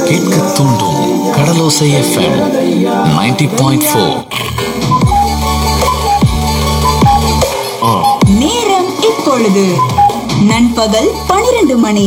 கேட்க தூண்டும் கடலோசை FM 90.4 point four நேரம் இப்பொழுது நண்பகல் பனிரெண்டு மணி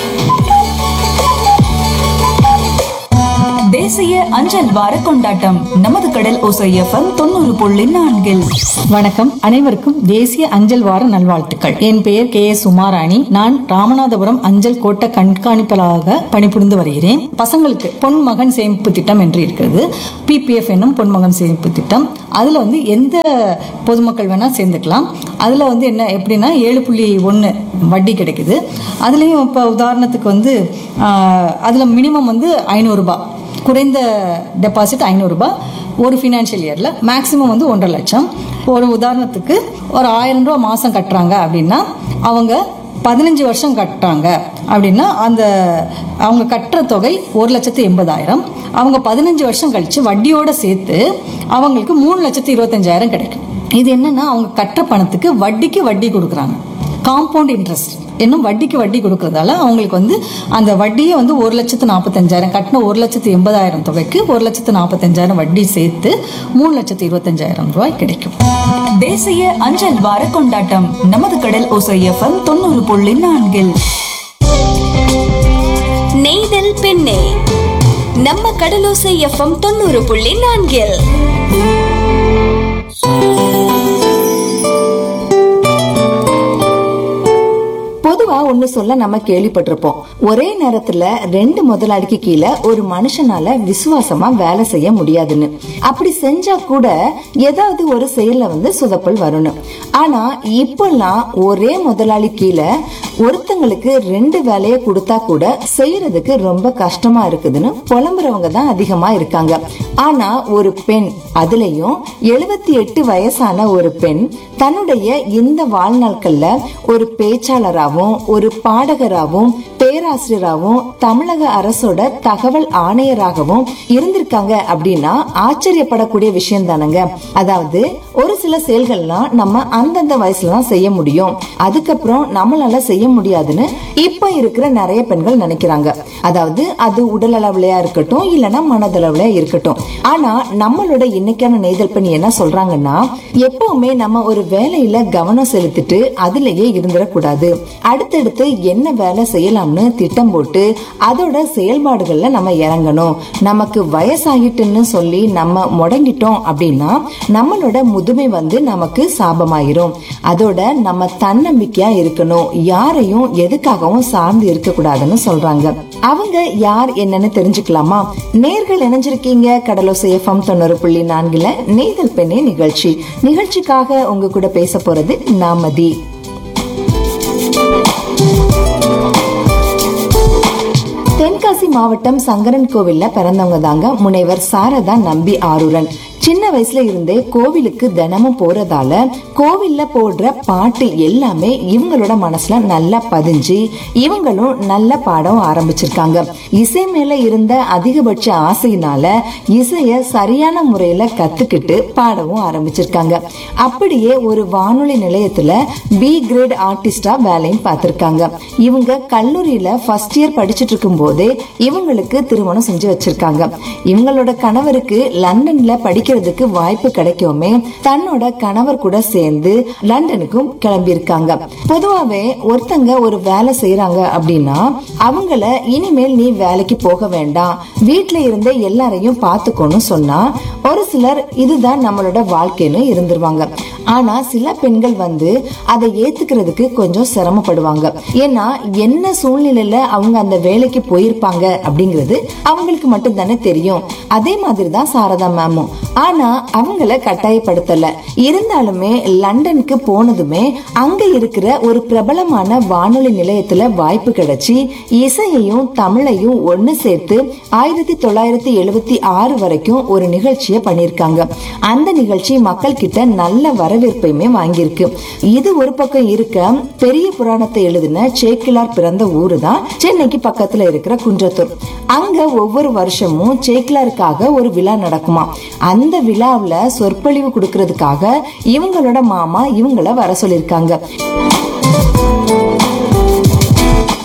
தேசிய அஞ்சல் வார கொண்டாட்டம் நமது கடல் ஓசை எஃப்எம் தொண்ணூறு புள்ளி நான்கில் வணக்கம் அனைவருக்கும் தேசிய அஞ்சல் வார நல்வாழ்த்துக்கள் என் பெயர் கே எஸ் உமாராணி நான் ராமநாதபுரம் அஞ்சல் கோட்ட கண்காணிப்பாளராக பணிபுரிந்து வருகிறேன் பசங்களுக்கு பொன் மகன் சேமிப்பு திட்டம் என்று இருக்கிறது பிபிஎஃப் என்னும் பொன்மகன் சேமிப்பு திட்டம் அதுல வந்து எந்த பொதுமக்கள் வேணா சேர்ந்துக்கலாம் அதுல வந்து என்ன எப்படின்னா ஏழு புள்ளி ஒன்று வட்டி கிடைக்குது அதுலேயும் இப்போ உதாரணத்துக்கு வந்து ஆஹ், அதுல மினிமம் வந்து ஐநூறுரூபா குறைந்த டெபாசிட் ஐநூறுரூபா ஒரு ஃபினான்ஷியல் இயரில் மேக்ஸிமம் வந்து ஒன்றரை லட்சம் ஒரு உதாரணத்துக்கு ஒரு ஆயிரம் ரூபா மாதம் கட்டுறாங்க அப்படின்னா அவங்க பதினஞ்சு வருஷம் கட்டுறாங்க அப்படின்னா அந்த அவங்க கட்டுற தொகை ஒரு லட்சத்து எண்பதாயிரம் அவங்க பதினஞ்சு வருஷம் கழிச்சு வட்டியோட சேர்த்து அவங்களுக்கு மூணு லட்சத்து இருபத்தஞ்சாயிரம் கிடைக்கும் இது என்னன்னா அவங்க கட்டுற பணத்துக்கு வட்டிக்கு வட்டி கொடுக்குறாங்க காம்பவுண்ட் இன்ட்ரெஸ்ட் இன்னும் வட்டிக்கு வட்டி கொடுக்கறதால அவங்களுக்கு வந்து அந்த வட்டியே வந்து ஒரு லட்சத்து நாற்பத்தஞ்சாயிரம் கட்டின ஒரு லட்சத்து எண்பதாயிரம் தொகைக்கு ஒரு லட்சத்து நாற்பத்தஞ்சாயிரம் வட்டி சேர்த்து மூணு லட்சத்து இருபத்தஞ்சாயிரம் ரூபாய் கிடைக்கும் தேசிய அஞ்சல் வார கொண்டாட்டம் நமது கடல் ஓசை எஃப்எம் தொண்ணூறு புள்ளி நான்கில் நெய்தல் பெண்ணே நம்ம கடலோசை எஃப்எம் தொண்ணூறு புள்ளி நான்கில் பொதுவா ஒண்ணு சொல்ல நம்ம கேள்விப்பட்டிருப்போம் ஒரே நேரத்துல ரெண்டு முதலாளிக்கு கீழே ஒரு மனுஷனால விசுவாசமா வேலை செய்ய முடியாதுன்னு அப்படி செஞ்சா கூட ஏதாவது ஒரு செயல்ல வந்து சொதப்பல் வரணும் ஆனா இப்பெல்லாம் ஒரே முதலாளி கீழே ஒருத்தங்களுக்கு ரெண்டு வேலையை கொடுத்தா கூட செய்யறதுக்கு ரொம்ப கஷ்டமா இருக்குதுன்னு புலம்புறவங்க தான் அதிகமா இருக்காங்க ஆனா ஒரு பெண் அதுலயும் எழுபத்தி எட்டு வயசான ஒரு பெண் தன்னுடைய இந்த வாழ்நாட்கள்ல ஒரு பேச்சாளராகவும் ஒரு பாடகராகவும் பேராசிரியராகவும் தமிழக அரசோட தகவல் ஆணையராகவும் இருந்திருக்காங்க அப்படின்னா ஆச்சரியப்படக்கூடிய விஷயம் தானங்க அதாவது ஒரு சில செயல்கள்லாம் நம்ம அந்தந்த வயசுல தான் செய்ய முடியும் அதுக்கப்புறம் நம்மளால செய்ய முடியாதுன்னு இப்ப இருக்கிற நிறைய பெண்கள் நினைக்கிறாங்க அதாவது அது உடல் அளவுலயா இருக்கட்டும் இல்லைன்னா மனதளவுலயா இருக்கட்டும் ஆனா நம்மளோட இன்னைக்கான நெய்தல் பெண் என்ன சொல்றாங்கன்னா எப்பவுமே நம்ம ஒரு வேலையில கவனம் செலுத்திட்டு அதுலயே இருந்துடக்கூடாது அடுத்தடுத்து என்ன வேலை செய்யலாம்னு திட்டம் போட்டு அதோட செயல்பாடுகள்ல நம்ம இறங்கணும் நமக்கு வயசாகிட்டுன்னு சொல்லி நம்ம முடங்கிட்டோம் அப்படின்னா நம்மளோட முதுமை வந்து நமக்கு சாபமாயிரும் அதோட நம்ம தன்னம்பிக்கையா இருக்கணும் யாரையும் எதுக்காகவும் சார்ந்து இருக்கக்கூடாதுன்னு சொல்றாங்க அவங்க யார் என்னன்னு தெரிஞ்சுக்கலாமா நேர்கள் இணைஞ்சிருக்கீங்க கடலோசை எஃப்எம் தொண்ணூறு புள்ளி நான்குல நெய்தல் பெண்ணே நிகழ்ச்சி நிகழ்ச்சிக்காக உங்க கூட பேச போறது நாமதி தென்காசி மாவட்டம் சங்கரன் கோவில்ல பிறந்தவங்க தாங்க முனைவர் சாரதா நம்பி ஆரூரன் சின்ன வயசுல இருந்தே கோவிலுக்கு தினமும் போறதால கோவில்ல போடுற பாட்டு எல்லாமே இவங்களோட மனசுல நல்லா பதிஞ்சு இவங்களும் நல்ல பாடம் ஆரம்பிச்சிருக்காங்க இசை மேல இருந்த அதிகபட்ச ஆசையினால இசைய சரியான முறையில கத்துக்கிட்டு பாடவும் ஆரம்பிச்சிருக்காங்க அப்படியே ஒரு வானொலி நிலையத்துல பி கிரேட் ஆர்டிஸ்டா வேலையும் பார்த்திருக்காங்க இவங்க கல்லூரியில ஃபர்ஸ்ட் இயர் படிச்சிட்டு இருக்கும் போதே இவங்களுக்கு திருமணம் செஞ்சு வச்சிருக்காங்க இவங்களோட கணவருக்கு லண்டன்ல படிக்கிறதுக்கு வாய்ப்பு கிடைக்குமே தன்னோட கணவர் கூட சேர்ந்து லண்டனுக்கும் கிளம்பி இருக்காங்க பொதுவாவே ஒருத்தங்க ஒரு வேலை செய்யறாங்க அப்படின்னா அவங்கள இனிமேல் நீ வேலைக்கு போக வேண்டாம் வீட்ல இருந்தே எல்லாரையும் பார்த்துக்கோன்னு சொன்னா ஒரு சிலர் இதுதான் நம்மளோட வாழ்க்கைன்னு இருந்துருவாங்க ஆனா சில பெண்கள் வந்து அதை ஏத்துக்கிறதுக்கு கொஞ்சம் சிரமப்படுவாங்க ஏன்னா என்ன சூழ்நிலையில அவங்க அந்த வேலைக்கு போயிருப்பாங்க அப்படிங்கிறது அவங்களுக்கு மட்டும் தானே தெரியும் அதே மாதிரி தான் சாரதா மேமும் ஆனா அவங்கள கட்டாயப்படுத்தல இருந்தாலுமே லண்டனுக்கு போனதுமே அங்க இருக்கிற ஒரு பிரபலமான வானொலி நிலையத்துல வாய்ப்பு கிடைச்சி இசையையும் தமிழையும் ஒண்ணு சேர்த்து ஆயிரத்தி தொள்ளாயிரத்தி எழுபத்தி ஆறு வரைக்கும் ஒரு நிகழ்ச்சியை பண்ணியிருக்காங்க அந்த நிகழ்ச்சி மக்கள் கிட்ட நல்ல வரவேற்பையுமே வாங்கியிருக்கு இது ஒரு பக்கம் இருக்க பெரிய புராணத்தை எழுதின சேக்கிலார் பிறந்த ஊரு தான் சென்னைக்கு பக்கத்துல இருக்கிற குன்றத்தூர் அங்க ஒவ்வொரு வருஷமும் சேக்கிலாருக்காக ஒரு விழா நடக்குமா அந்த விழாவுல சொற்பொழிவு கொடுக்கறதுக்காக இவங்களோட மாமா இவங்கள வர சொல்லியிருக்காங்க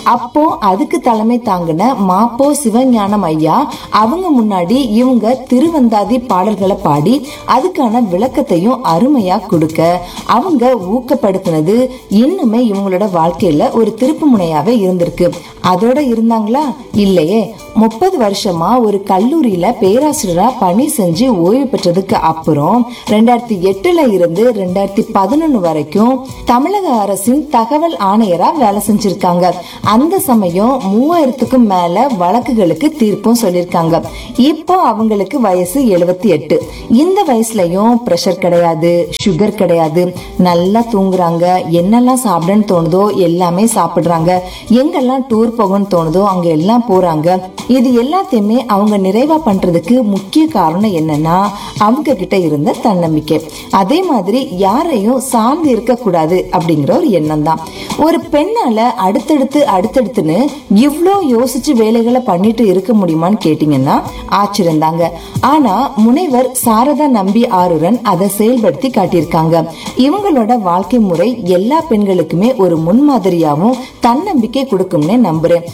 அப்போ அதுக்கு தலைமை தாங்கின மாப்போ சிவஞானம் ஐயா அவங்க முன்னாடி இவங்க திருவந்தாதி பாடல்களை பாடி அதுக்கான விளக்கத்தையும் அருமையா கொடுக்க அவங்க ஊக்கப்படுத்தினது இன்னுமே இவங்களோட வாழ்க்கையில ஒரு திருப்பு முனையாவே இருந்திருக்கு அதோட இருந்தாங்களா இல்லையே முப்பது வருஷமா ஒரு கல்லூரியில பேராசிரியரா பணி செஞ்சு ஓய்வு பெற்றதுக்கு அப்புறம் ரெண்டாயிரத்தி எட்டுல இருந்து ரெண்டாயிரத்தி பதினொன்னு வரைக்கும் தமிழக அரசின் தகவல் ஆணையரா வேலை செஞ்சிருக்காங்க அந்த சமயம் மூவாயிரத்துக்கும் மேல வழக்குகளுக்கு தீர்ப்பும் சொல்லியிருக்காங்க இப்போ அவங்களுக்கு வயசு எழுபத்தி எட்டு இந்த வயசுலயும் பிரஷர் கிடையாது சுகர் கிடையாது நல்லா தூங்குறாங்க என்னெல்லாம் சாப்பிடன்னு தோணுதோ எல்லாமே சாப்பிடுறாங்க எங்கெல்லாம் டூர் போகணும்னு தோணுதோ அங்க எல்லாம் போறாங்க இது எல்லாத்தையுமே அவங்க நிறைவா பண்றதுக்கு முக்கிய காரணம் என்னன்னா அவங்க கிட்ட இருந்த தன்னம்பிக்கை அதே மாதிரி யாரையும் சார்ந்து இருக்கக்கூடாது அப்படிங்கிற ஒரு எண்ணம் தான் ஒரு பெண்ணால அடுத்தடுத்து அடுத்தடுத்துன்னு இவ்ளோ யோசிச்சு வேலைகளை பண்ணிட்டு இருக்க முடியுமான்னு கேட்டீங்கன்னா ஆச்சரியம் தாங்க ஆனா முனைவர் சாரதா நம்பி ஆருடன் அதை செயல்படுத்தி காட்டியிருக்காங்க இவங்களோட வாழ்க்கை முறை எல்லா பெண்களுக்குமே ஒரு முன்மாதிரியாவும் தன்னம்பிக்கை கொடுக்கும்னு நம்புறேன்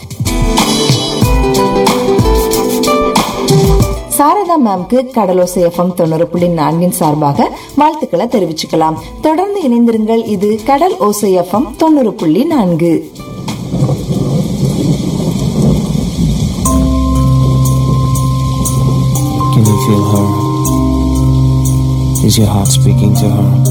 சாரதா மேம்க்கு கடலோசை எஃப்எம் தொண்ணூறு புள்ளி நான்கின் சார்பாக வாழ்த்துக்களை தெரிவிச்சுக்கலாம் தொடர்ந்து இணைந்திருங்கள் இது கடல் ஓசை எஃப்எம் தொண்ணூறு புள்ளி நான்கு Can you feel her? Is your heart speaking to her?